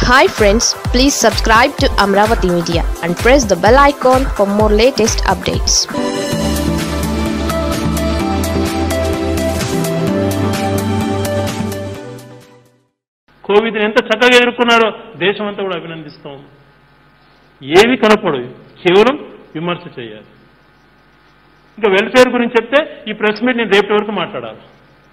hi friends please subscribe to Amaravati media and press the bell icon for more latest updates కోవిడ్ని ఎంత చక్కగా ఎదుర్కొన్నారో దేశమంతా కూడా అభినందిస్తాం ఏవి కనపడవు కేవలం విమర్శ చేయాలి ఇంకా వెల్ఫేర్ గురించి చెప్తే ఈ ప్రెస్ మీట్ నేను రేపటి వరకు మాట్లాడాలి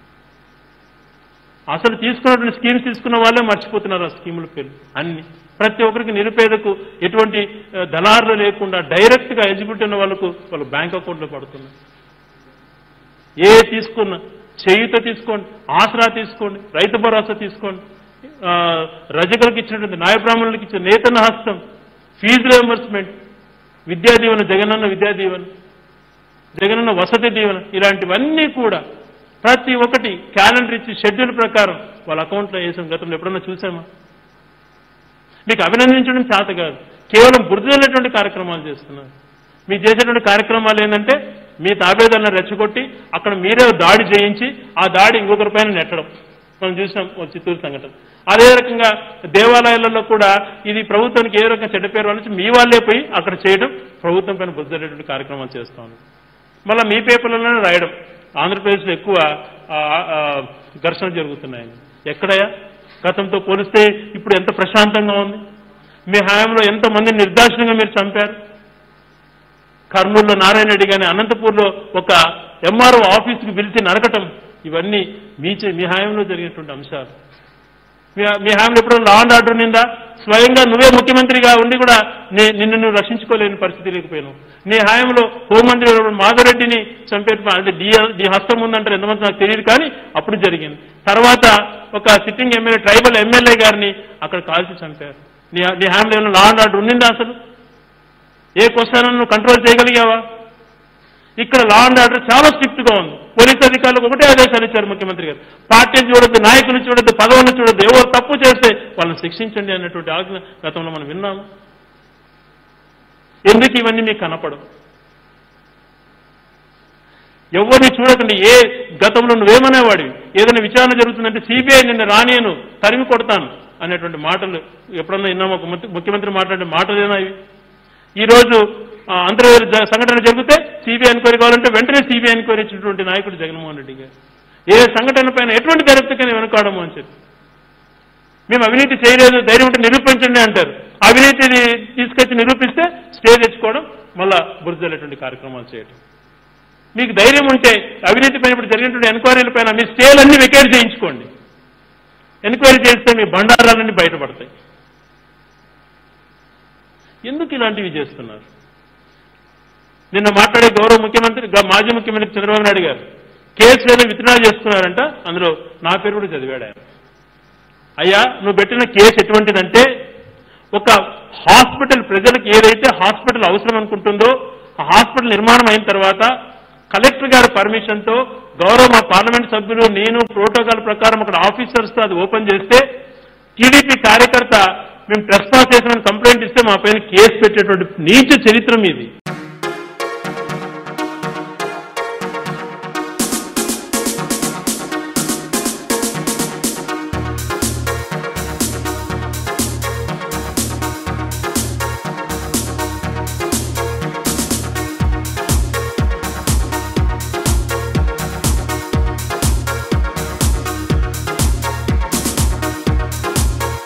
అసలు తీసుకున్నటువంటి స్కీమ్స్ తీసుకున్న వాళ్ళే మర్చిపోతున్నారు ఆ స్కీముల పేరు అన్ని ప్రతి ఒక్కరికి నిరుపేదకు ఎటువంటి ఆ, దళారులు లేకుండా డైరెక్ట్ గా ఎలిజిబిలిటీ ఉన్న వాళ్ళకు వాళ్ళ బ్యాంక్ అకౌంట్లో పడుతున్నాయి ఏ తీసుకున్నా చేయుత తీసుకోండి ఆసరా తీసుకోండి రైతు భరోసా తీసుకోండి ఆ, రజకులకు ఇచ్చినటువంటి న్యాయబ్రాహ్మణులకు ఇచ్చిన నేతన హస్తం ఫీజు రియంబర్స్మెంట్ విద్యా దీవెన జగనన్న విద్యా దీవెన జగనన్న వసతి దీవెన ఇలాంటివన్నీ కూడా ప్రతి ఒక్కటి క్యాలెండర్ ఇచ్చి షెడ్యూల్ ప్రకారం వాళ్ళ అకౌంట్లో వేసాం గతంలో ఎప్పుడన్నా చూసామా మీకు అభినందించడం చేత కాదు కేవలం బురదలేటువంటి కార్యక్రమాలు చేస్తున్నారు మీరు చేసేటువంటి కార్యక్రమాలు ఏంటంటే మీ తాబేదాలను రెచ్చగొట్టి అక్కడ మీరే దాడి చేయించి ఆ దాడి ఇంకొకరి పైన నెట్టడం మనం చూసినాం ఓ చిత్తూరు సంఘటన అదే రకంగా దేవాలయాలలో కూడా ఇది ప్రభుత్వానికి ఏ రకంగా చెడ్డ పేరు వాళ్ళు మీ వాళ్ళే పోయి అక్కడ చేయడం ప్రభుత్వం పైన బుద్ధలేటువంటి కార్యక్రమాలు చేస్తా ఉన్నారు మళ్ళీ మీ పేపర్లలోనే రాయడం ఆంధ్రప్రదేశ్లో ఎక్కువ ఆ, ఆ, ఘర్షణ జరుగుతున్నాయని ఎక్కడయా గతంతో పోలిస్తే ఇప్పుడు ఎంత ప్రశాంతంగా ఉంది మీ హయాంలో ఎంతమందిని నిర్దాక్షిణంగా మీరు చంపారు కర్నూలులో నారాయణ రెడ్డి గాని అనంతపూర్లో ఒక ఎంఆర్ఓ ఆఫీస్కి పిలిచి నరకటం ఇవన్నీ మీ చే- మీ హయాంలో జరిగినటువంటి అంశాలు మీ మీ హామీలో ఎప్పుడు లా అండ్ ఆర్డర్ నిందా స్వయంగా నువ్వే ముఖ్యమంత్రిగా ఉండి కూడా నీ- నిన్ను నువ్వు రక్షించుకోలేని పరిస్థితి లేకపోయాను నీ హాయంలో హోంమంత్రి ఉన్నప్పుడు మాధవరెడ్డిని చంపే అంటే నీ నీ హస్తం ఉందంటారు ఎంతమంది నాకు తెలియదు కానీ అప్పుడు జరిగింది తర్వాత ఒక సిట్టింగ్ ఎమ్మెల్యే ట్రైబల్ ఎమ్మెల్యే గారిని అక్కడ కాల్చి చంపారు నీ నీ హామీలో ఏమైనా లా అండ్ ఆర్డర్ ఉండిందా అసలు ఏ క్వశ్చన్ నువ్వు కంట్రోల్ చేయగలిగావా ఇక్కడ లా అండ్ ఆర్డర్ చాలా స్ట్రిక్ట్ గా ఉంది పోలీస్ అధికారులకు ఒకటే ఆదేశాలు ఇచ్చారు ముఖ్యమంత్రి గారు పార్టీని చూడొద్దు నాయకులు చూడొద్దు పదవులను చూడొద్దు ఎవరు తప్పు చేస్తే వాళ్ళని శిక్షించండి అన్నటువంటి ఆజ్ఞ గతంలో మనం విన్నాము ఎందుకు ఇవన్నీ మీకు కనపడవు ఎవరిని చూడకండి ఏ గతంలో నువ్వేమనేవాడివి ఏదైనా విచారణ జరుగుతుందంటే సిబిఐ నిన్న రానియను తరిమి కొడతాను అనేటువంటి మాటలు ఎప్పుడన్నా విన్నామో ఒక ముఖ్య- ముఖ్యమంత్రి మాట్లాడే మాటలేనా ఇవి ఈ రోజు ఆ, అంతర్వేది జ- సంఘటన జరిగితే సిబిఐ ఎంక్వైరీ కావాలంటే వెంటనే సిబిఐ ఎంక్వైరీ ఇచ్చినటువంటి నాయకుడు జగన్మోహన్ రెడ్డి గారు ఏ సంఘటన పైన ఎటువంటి దర్యాప్తుకైనా వెనుకాడము అని చెప్పి మేము అవినీతి చేయలేదు ధైర్యం ఉంటే నిరూపించండి అంటారు అవినీతిని తీసుకొచ్చి నిరూపిస్తే స్టే తెచ్చుకోవడం మళ్ళా బురదలేటువంటి కార్యక్రమాలు చేయడం మీకు ధైర్యం ఉంటే అవినీతి పైన ఇప్పుడు జరిగినటువంటి ఎంక్వైరీల పైన మీ స్టేలన్నీ వెకేట్ చేయించుకోండి ఎంక్వైరీ చేస్తే మీ బండారాలన్నీ బయటపడతాయి ఎందుకు ఇలాంటివి చేస్తున్నారు నిన్న మాట్లాడే గౌరవ ముఖ్యమంత్రి గ- మాజీ ముఖ్యమంత్రి చంద్రబాబు నాయుడు గారు కేసు ఏదో విత్డ్రా చేసుకున్నారంట అందులో నా పేరు కూడా చదివాడు ఆయన అయ్యా నువ్వు పెట్టిన కేసు ఎటువంటిదంటే ఒక హాస్పిటల్ ప్రజలకు ఏదైతే హాస్పిటల్ అవసరం అనుకుంటుందో ఆ హాస్పిటల్ నిర్మాణం అయిన తర్వాత కలెక్టర్ గారి పర్మిషన్తో గౌరవ మా పార్లమెంట్ సభ్యులు నేను ప్రోటోకాల్ ప్రకారం అక్కడ ఆఫీసర్స్తో అది ఓపెన్ చేస్తే టీడీపీ కార్యకర్త మేము ట్రెస్ పాస్ చేసిన కంప్లైంట్ ఇస్తే మా పైన కేసు పెట్టేటువంటి నీచ చరిత్ర మీది